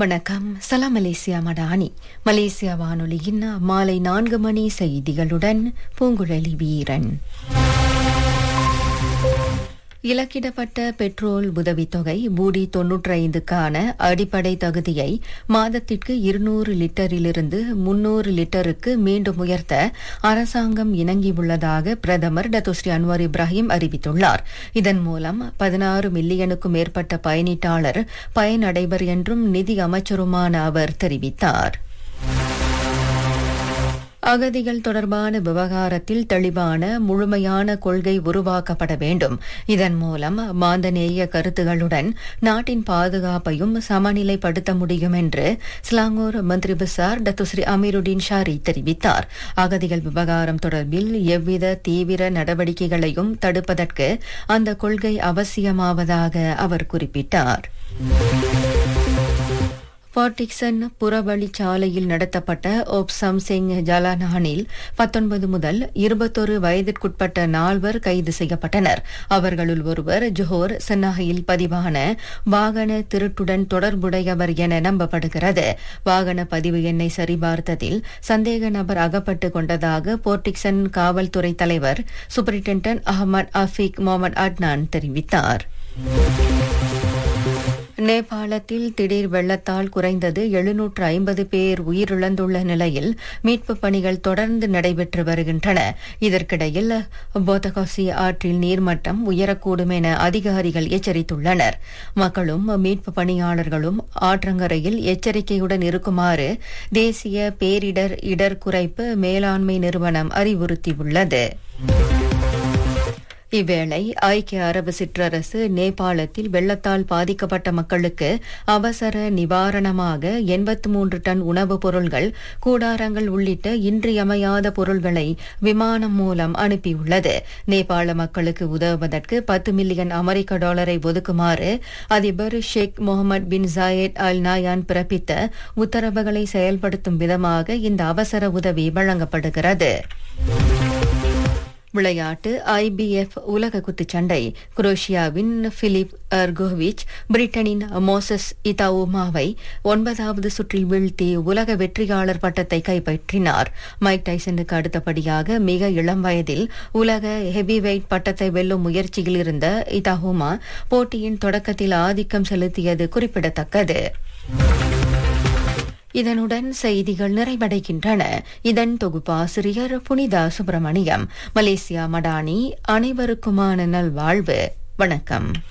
வணக்கம் சலாம் Malaysia Madani Malaysia வானொலியின் மாலை நான்கு மணி செய்திகளுடன் பூங்குழலி வீரன் இலக்கிடப்பட்ட பெட்ரோல் உதவித்தொகை பூடி தொன்னூற்றி ஐந்துக்கான அடிப்படை தகுதியை மாதத்திற்கு இருநூறு லிட்டரிலிருந்து முன்னூறு லிட்டருக்கு மீண்டும் உயர்த்த அரசாங்கம் இணங்கியுள்ளதாக பிரதமர் டத்துஸ்ரீ அன்வார் இப்ராஹிம் அறிவித்துள்ளார் இதன் மூலம் பதினாறு மில்லியனுக்கும் மேற்பட்ட பயனீட்டாளர் பயனடைவர் என்றும் நிதி அமைச்சருமான அவர் தெரிவித்தார் அகதிகள் தொடர்பான விவகாரத்தில் தெளிவான முழுமையான கொள்கை உருவாக்கப்பட வேண்டும் இதன் மூலம் மாந்தநேய கருத்துகளுடன் நாட்டின் பாதுகாப்பையும் சமநிலைப்படுத்த முடியும் என்று ஸ்லாங்கூர் மந்திரி பிசார் டத்துஸ்ரீ அமீருடீன் ஷாரி தெரிவித்தார் அகதிகள் விவகாரம் தொடர்பில் எவ்வித தீவிர நடவடிக்கைகளையும் தடுப்பதற்கு அந்த கொள்கை அவசியமாவதாக அவர் குறிப்பிட்டார் பார்டிக்சன் புறவழிச்சாலையில் நடத்தப்பட்ட ஓப்சம் சிங் ஜலானானில் பத்தொன்பது முதல் இருபத்தொரு வயதிற்குட்பட்ட நால்வர் கைது செய்யப்பட்டனர் அவர்களுள் ஒருவர் ஜோஹர் சென்னாகையில் பதிவான வாகன திருட்டுடன் தொடர்புடையவர் என நம்பப்படுகிறது வாகன பதிவு எண்ணை சரிபார்த்ததில் சந்தேக நபர் அகப்பட்டு கொண்டதாக போர்டிக்சன் காவல்துறை தலைவர் superintendent Ahmad Afiq Mohamad Adnan தெரிவித்தார் நேபாளத்தில் திடீர் வெள்ளத்தால் குறைந்தது எழுநூற்று ஐம்பது பேர் உயிரிழந்துள்ள நிலையில் மீட்புப் பணிகள் தொடர்ந்து நடைபெற்று வருகின்றன இதற்கிடையில் போதகோசி ஆற்றில் நீர்மட்டம் உயரக்கூடும் என அதிகாரிகள் எச்சரித்துள்ளனர் மக்களும் மீட்பு பணியாளர்களும் ஆற்றங்கரையில் எச்சரிக்கையுடன் இருக்குமாறு தேசிய பேரிடர் இடர் குறைப்பு மேலாண்மை நிறுவனம் அறிவுறுத்தியுள்ளது இவ்வேளை ஐக்கிய அரபு சிற்றரசு நேபாளத்தில் வெள்ளத்தால் பாதிக்கப்பட்ட மக்களுக்கு அவசர நிவாரணமாக எண்பத்து மூன்று டன் உணவுப் பொருள்கள் கூடாரங்கள் உள்ளிட்ட இன்றியமையாத பொருள்களை விமானம் மூலம் அனுப்பியுள்ளது நேபாள மக்களுக்கு உதவுவதற்கு பத்து மில்லியன் அமெரிக்க டாலரை ஒதுக்குமாறு அதிபர் ஷேக் முகமது பின் ஜாயத் அல் நாயான் பிறப்பித்த உத்தரவுகளை செயல்படுத்தும் விதமாக இந்த அவசர உதவி வழங்கப்படுகிறது விளையாட்டு ஐபிஎஃப் உலக குத்துச்சண்டை குரோஷியாவின் பிலிப் அர்கோவிச் பிரிட்டனின் மோசஸ் இதாவுமாவை ஒன்பதாவது சுற்றில் வீழ்த்தி உலக வெற்றியாளர் பட்டத்தை கைப்பற்றினார் மைக் டைசனுக்கு அடுத்தபடியாக மிக இளம் வயதில் உலக ஹெவிவெயிட் பட்டத்தை வெல்லும் முயற்சியில் இருந்த இதாஹுமா போட்டியின் தொடக்கத்தில் ஆதிக்கம் செலுத்தியது குறிப்பிடத்தக்கது இதனுடன் செய்திகள் நிறைவடைகின்றன இதன் தொகுப்பாசிரியர் புனிதா சுப்பிரமணியம் மலேசியா மடானி அனைவருக்குமான நல்வாழ்வு வணக்கம்